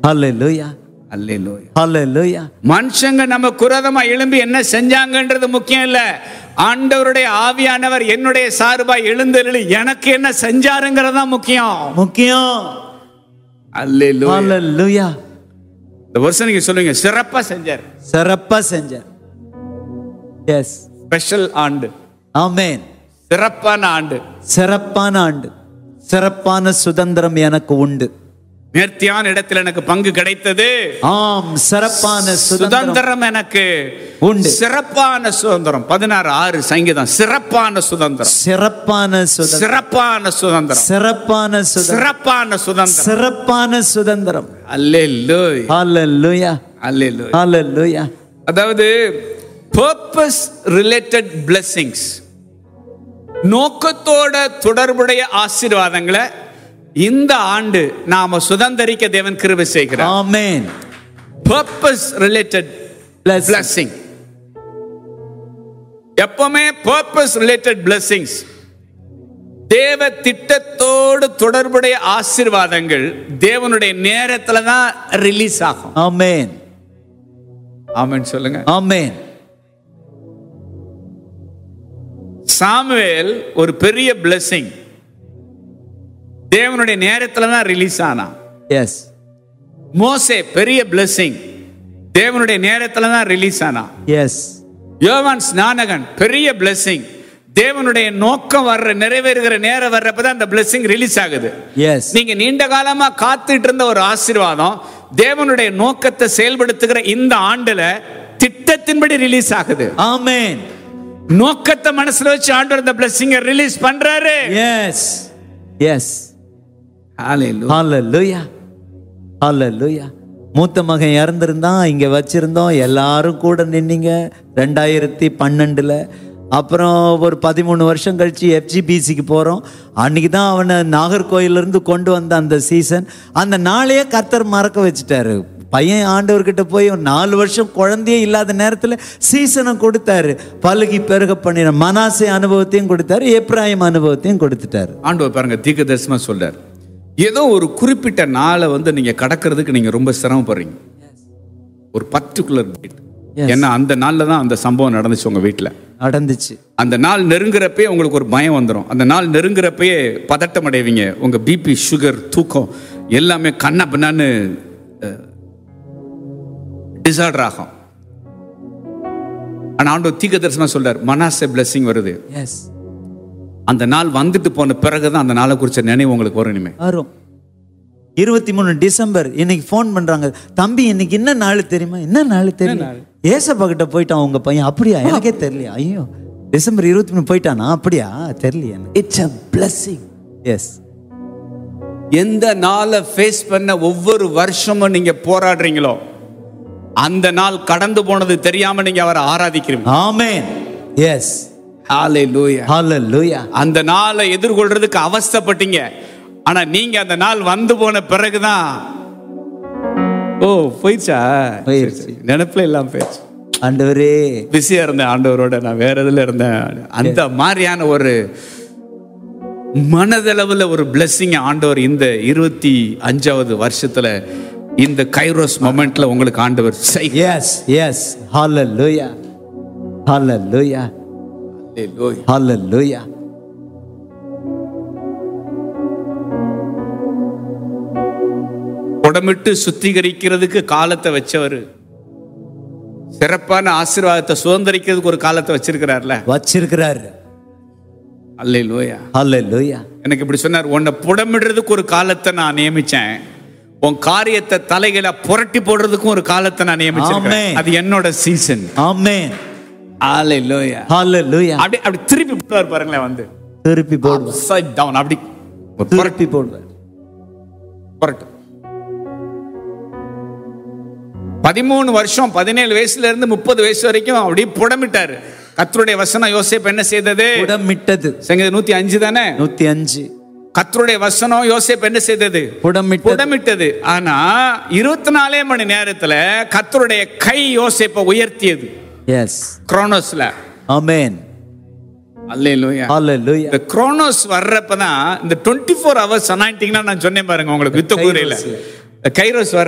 ஹalleluya அல்லேலூயா ஹalleluya மனுஷங்க நம்ம குரதமா எழும்பி என்ன செஞ்சாங்கன்றது முக்கியம் இல்ல ஆண்டவருடைய ஆவியானவர் என்னுடைய சார்பா எழுந்தருளி எனக்கு என்ன செஞ்சாருங்கிறது தான் முக்கியம் முக்கியம் அல்லேலூயா ஹalleluya இந்த வருஷம் நீங்க சொல்லுங்க சிறப்பா செஞ்சார் சிறப்பா செஞ்சார் எஸ் ஸ்பெஷல் ஆண்டு ஆமென் சிறப்பான ஆண்டு சிறப்பான ஆண்டு சிறப்பான சுதந்திரம் எனக்கு உண்டு நேர்த்தியான இடத்துல எனக்கு பங்கு கிடைத்தது ஆம் சிறப்பான சுதந்திரம் சுதந்திரம் எனக்கு உண்டு. சிறப்பான சுதந்திரம் பதினாறு ஆறு சங்கீதம் சிறப்பான சுதந்திரம் சிறப்பான சுதந்திரம் சிறப்பான சுதந்திரம் சிறப்பான சுதந்திரம் சிறப்பான சுதந்திரம் சிறப்பான சுதந்திரம் அல்லேலூயா ஹalleluya அல்லேலூயா ஹalleluya அதாவது பர்பஸ் ரிலேட்டட் blessings நோக்கத்தோட தொடர்புடைய ஆசீர்வாதங்களை இந்த ஆண்டு நாம சுதந்திரிக்க தேவன் கிருபை செய்கிறார் amen purpose related Blessing. blessing எப்பவுமே பர்பஸ் ரிலேட்டட் blessings தேவ திட்டத்தோடு தொடர்புடைய ஆசீர்வாதங்கள் தேவனுடைய நேரத்துல தான் ரிலீஸ் ஆகும் ஆமென் ஆமென் சொல்லுங்க ஆமென் சாமுவேல் ஒரு பெரிய blessing தேவனுடைய நேரத்துல தான் ரிலீஸ் ஆனான் எஸ் மோசே பெரிய blessing தேவனுடைய நேரத்துல தான் ரிலீஸ் ஆனான் எஸ் யோவான் ஸ்நானகன் பெரிய blessing தேவனுடைய நோக்கம் வர்ற நிறைவேறுகிற நேரம் வர்றப்பதான் அந்த blessing ரிலீஸ் ஆகுது எஸ் நீங்க நீண்ட காலமா காத்துட்டு இருந்த ஒரு ஆசீர்வாதம் தேவனுடைய நோக்கத்தை செயல்படுத்துகிற இந்த ஆண்டுல திட்டத்தின்படி ரிலீஸ் ஆகுது ஆமென் நோக்கத்தை மனசுல வச்சு ஆண்டவர் இந்த பிளஸிங்க ரிலீஸ் பண்றாரு எஸ் எஸ் ஹalleluya ஹalleluya மூத்த மகன் இறந்திருந்தான் இங்க வச்சிருந்தோம் எல்லாரும் கூட நின்னீங்க ரெண்டாயிரத்தி பன்னெண்டுல அப்புறம் ஒரு பதிமூணு வருஷம் கழிச்சு எஃப்ஜிபிசிக்கு போகிறோம் அன்னைக்கு தான் அவனை நாகர்கோயிலிருந்து கொண்டு வந்த அந்த சீசன் அந்த நாளையே கர்த்தர் மறக்க வச்சுட்டாரு பையன் ஆண்டவர்கிட்ட போய் ஒரு நாலு வருஷம் குழந்தையே இல்லாத நேரத்தில் சீசனை கொடுத்தாரு பழுகி பெருக பண்ணின மனாசே அனுபவத்தையும் கொடுத்தாரு எப்ராஹிம் அனுபவத்தையும் கொடுத்துட்டாரு ஆண்டவர் பாருங்க தீர்க்க தரிசனமா சொல்றார் ஏதோ ஒரு குறிப்பிட்ட நாளை வந்து நீங்க கடக்கிறதுக்கு நீங்க ரொம்ப சிரமப்படுறீங்க ஒரு பர்டிகுலர் டேட் ஏன்னா அந்த நாள்ல தான் அந்த சம்பவம் நடந்துச்சு உங்க வீட்டுல நடந்துச்சு அந்த நாள் நெருங்குறப்பே உங்களுக்கு ஒரு பயம் வந்துடும் அந்த நாள் நெருங்குறப்பயே பதட்டம் அடைவீங்க உங்க பிபி சுகர் தூக்கம் எல்லாமே கண்ண பின்னான்னு டிசார்டர் ஆகும் ஆனா ஆண்டவர் தீர்க்க தரிசனமா சொல்றார் மனாசே பிளஸிங் வருது எஸ் அந்த நாள் வந்துட்டு போன பிறகுதான் அந்த நாளை குறிச்ச நினைவு உங்களுக்கு வரும் இனிமே வரும் இருபத்தி மூணு டிசம்பர் இன்னைக்கு ஃபோன் பண்றாங்க தம்பி இன்னைக்கு என்ன நாள் தெரியுமா என்ன நாள் தெரியும் ஏசப்பா கிட்ட போயிட்டான் உங்க பையன் அப்படியா எனக்கே தெரியலையா ஐயோ டிசம்பர் இருபத்தி மூணு போயிட்டானா அப்படியா தெரியலையா இட்ஸ் அ பிளஸிங் எஸ் எந்த நாளை ஃபேஸ் பண்ண ஒவ்வொரு வருஷமும் நீங்க போராடுறீங்களோ அந்த நாள் கடந்து போனது தெரியாம நீங்க அவரை ஆராதிக்கிறீங்க ஆமென் எஸ் ஹalleluya ஹalleluya அந்த நாளை எதிர்கொள்றதுக்கு அவஸ்தைப்பட்டீங்க ஆனா நீங்க அந்த நாள் வந்து போன பிறகுதான் ஓ போயிடுச்சா போயிடுச்சு. சரி, சரி. நினைப்புல எல்லாம் போயிடுச்சு ஆண்டவரே பிஸியா இருந்தேன் ஆண்டவரோட நான் வேற இதுல இருந்தேன் அந்த மாதிரியான ஒரு மனதளவுல ஒரு blessing ஆண்டவர் இந்த இருபத்தி அஞ்சாவது வருஷத்துல இந்த கைரோஸ் மொமெண்ட்ல உங்களுக்கு ஆண்டவர் செய் எஸ் எஸ் ஹalleluya ஹalleluya ஹalleluya புடமிட்டு சுத்திகரிக்கிறதுக்கு காலத்தை வச்சவர் சிறப்பான ஆசீர்வாதத்தை சுதந்திரிக்கிறதுக்கு ஒரு காலத்தை வச்சிருக்கிறார்ல வச்சிருக்கிறாரு அல்லே லோயா ஹalleluya எனக்கு இப்படி சொன்னார் உன்னை புடமிடுறதுக்கு ஒரு காலத்தை நான் நியமிச்சேன் உன் காரியத்தை தலைகளை புரட்டி போடுறதுக்கும் ஒரு காலத்தை நான் நியமிச்சிருக்கேன் ஆமென். அது என்னோட சீசன் ஆமென் ஆலே லோயா ஹalleluya அப்படி அப்படி திருப்பி போடுவார் பாருங்களேன் வந்து திருப்பி போடுவார் upside down அப்படி ஒரு புரட்டு திருப்பி போடுவார் புரட்டு பதிமூணு வருஷம் பதினேழு வயசுல இருந்து முப்பது வயசு வரைக்கும் அப்படியே புடமிட்டாரு கத்தருடைய வசனம் யோசேப்பு என்ன செய்தது புடமிட்டது சங்கீதம் நூத்தி அஞ்சு தானே நூத்தி அஞ்சு கத்தருடைய வசனம் யோசேப்பு என்ன செய்தது புடமிட்டது புடமிட்டது ஆனா இருபத்தி நாலே மணி நேரத்துல கத்தருடைய கை யோசேப்பை உயர்த்தியது எஸ் குரோனோஸ்ல ஆமென் அல்லேலூயா ஹalleluya இந்த குரோனோஸ் வர்றப்பதான் இந்த டுவெண்ட்டி ஃபோர் ஹவர்ஸ் அனாயிட்டிங்னா நான் சொன்னேன் பாருங்க உங்களுக்கு வித்த கூரையில கைரோஸ் வர்ற